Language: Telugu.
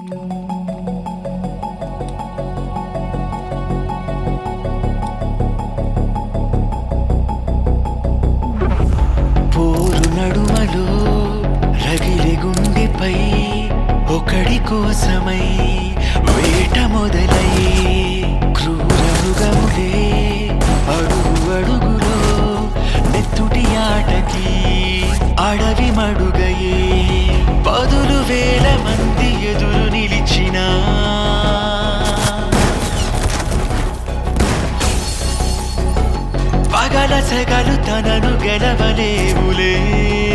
పోరు నడుమలో రగిలి గుండెపై ఒకడి కోసమై వేట మొదలై క్రూర మృగములే అడుగు అడుగులో నెత్తుటి ఆటకి అడవి మడుగయే పదులు వేల మంది ఎదురు నిలిచినా పగల సెగలు తనను గెలవలేవులే